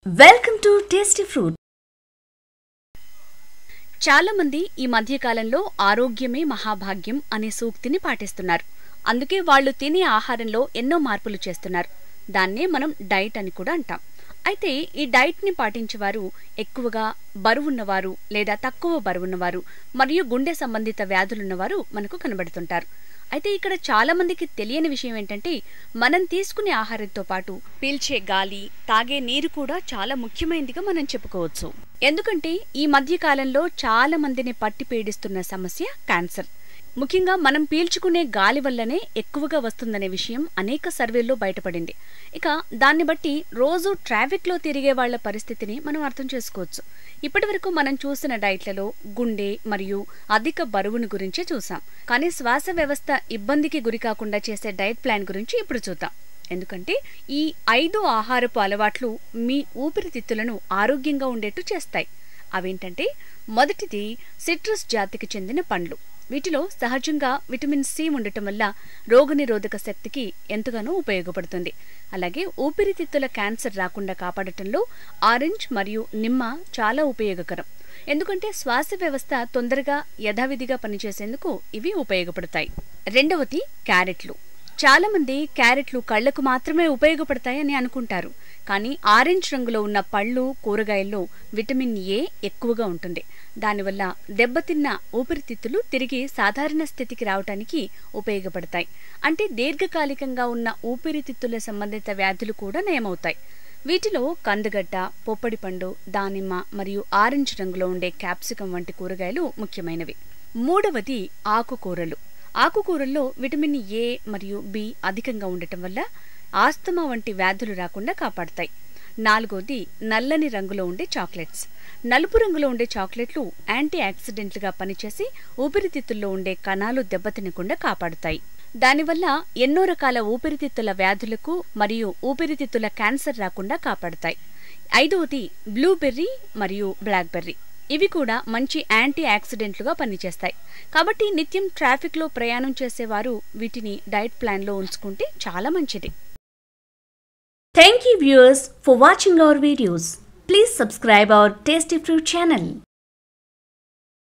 welcome to tasty fruit చాలా మంది ఈ మధ్య కాలంలో ఆరోగ్యమే మహాభాగ్యం అనే సూక్తిని పాటిస్తున్నారు అందుకే వాళ్ళు తినే ఆహారంలో ఎన్నో మార్పులు చేస్తున్నారు దాన్నే మనం డైట్ అని కూడా అంటాం అయితే ఈ డైట్ ని పాటించేవారు ఎక్కువగా బరువున్నవారు లేదా తక్కువ బరువున్నవారు మరియు గుండె సంబంధిత వ్యాధులున్నవారు మనకు కనబడుతుంటారు అయితే ఇక్కడ చాలా మందికి తెలియని విషయం ఏంటంటే మనం తీసుకునే ఆహారంతో పాటు పీల్చే గాలి తాగే నీరు కూడా చాలా ముఖ్యమైనదిగా మనం చెప్పుకోవచ్చు ఎందుకంటే ఈ మధ్య కాలంలో చాలా మందిని పట్టి పీడిస్తున్న సమస్య క్యాన్సర్ ముఖ్యంగా మనం పీల్చుకునే గాలి వల్లనే ఎక్కువగా వస్తుందనే విషయం అనేక సర్వేల్లో బయటపడింది ఇక దాన్ని బట్టి రోజు ట్రాఫిక్లో తిరిగే వాళ్ల పరిస్థితిని మనం అర్థం చేసుకోవచ్చు ఇప్పటివరకు మనం చూసిన డైట్లలో గుండె మరియు అధిక బరువును గురించే చూసాం కానీ శ్వాస వ్యవస్థ ఇబ్బందికి గురి కాకుండా చేసే డైట్ ప్లాన్ గురించి ఇప్పుడు చూద్దాం ఎందుకంటే ఈ ఐదు ఆహారపు అలవాట్లు మీ ఊపిరితిత్తులను ఆరోగ్యంగా ఉండేట్టు చేస్తాయి అవేంటంటే మొదటిది సిట్రస్ జాతికి చెందిన పండ్లు వీటిలో సహజంగా విటమిన్ సి ఉండటం వల్ల రోగనిరోధక శక్తికి ఎంతగానో ఉపయోగపడుతుంది అలాగే ఊపిరితిత్తుల క్యాన్సర్ రాకుండా కాపాడటంలో ఆరెంజ్ మరియు నిమ్మ చాలా ఉపయోగకరం ఎందుకంటే శ్వాస వ్యవస్థ తొందరగా యథావిధిగా పనిచేసేందుకు ఇవి ఉపయోగపడతాయి రెండవది క్యారెట్లు చాలా మంది క్యారెట్లు కళ్లకు మాత్రమే ఉపయోగపడతాయని అనుకుంటారు కానీ ఆరెంజ్ రంగులో ఉన్న పళ్ళు కూరగాయల్లో విటమిన్ ఏ ఎక్కువగా ఉంటుంది దానివల్ల దెబ్బతిన్న ఊపిరితిత్తులు తిరిగి సాధారణ స్థితికి రావటానికి ఉపయోగపడతాయి అంటే దీర్ఘకాలికంగా ఉన్న ఊపిరితిత్తుల సంబంధిత వ్యాధులు కూడా నయమవుతాయి వీటిలో కందగడ్డ పొప్పడి పండు దానిమ్మ మరియు ఆరెంజ్ రంగులో ఉండే క్యాప్సికం వంటి కూరగాయలు ముఖ్యమైనవి మూడవది ఆకుకూరలు ఆకుకూరల్లో విటమిన్ ఏ మరియు బి అధికంగా ఉండటం వల్ల ఆస్తమా వంటి వ్యాధులు రాకుండా కాపాడతాయి నాలుగోది నల్లని రంగులో ఉండే చాక్లెట్స్ నలుపు రంగులో ఉండే చాక్లెట్లు యాంటీ ఆక్సిడెంట్లుగా పనిచేసి ఊపిరితిత్తుల్లో ఉండే కణాలు దెబ్బతినకుండా కాపాడుతాయి దానివల్ల ఎన్నో రకాల ఊపిరితిత్తుల వ్యాధులకు మరియు ఊపిరితిత్తుల క్యాన్సర్ రాకుండా కాపాడుతాయి ఐదవది బ్లూబెర్రీ మరియు బ్లాక్బెర్రీ ఇవి కూడా మంచి యాంటీ ఆక్సిడెంట్లుగా పనిచేస్తాయి కాబట్టి నిత్యం ట్రాఫిక్లో ప్రయాణం చేసేవారు వీటిని డైట్ ప్లాన్లో ఉంచుకుంటే చాలా మంచిది thank you viewers for watching our videos please subscribe our tasty fruit channel